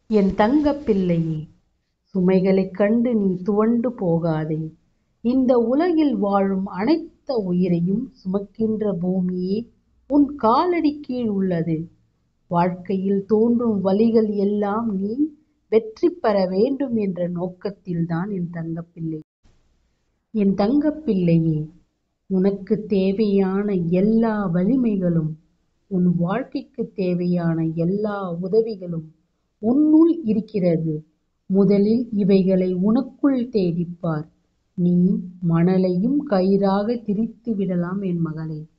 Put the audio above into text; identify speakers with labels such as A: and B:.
A: என் தங்கப் பிள்ளையே சுமைகளைக் கண்டு நீ துவண்டு போகாதே இந்த உலகில் வாழும் அனைத்த உயிரையும் சுமக்கின்ற பூமியே உன் காலடி கீழ் உள்ளது வாழ்க்கையில் தோன்றும் வழிகள் எல்லாம் நீ வெற்றி பெற வேண்டும் என்ற நோக்கத்தில்தான் என் தங்கப்பிள்ளை என் தங்கப்பிள்ளையே உனக்கு தேவையான எல்லா வலிமைகளும் உன் வாழ்க்கைக்கு தேவையான எல்லா உதவிகளும் உன்னுள் இருக்கிறது முதலில் இவைகளை உனக்குள் தேடிப்பார் நீ மணலையும் கயிறாக திரித்து விடலாம் என் மகளே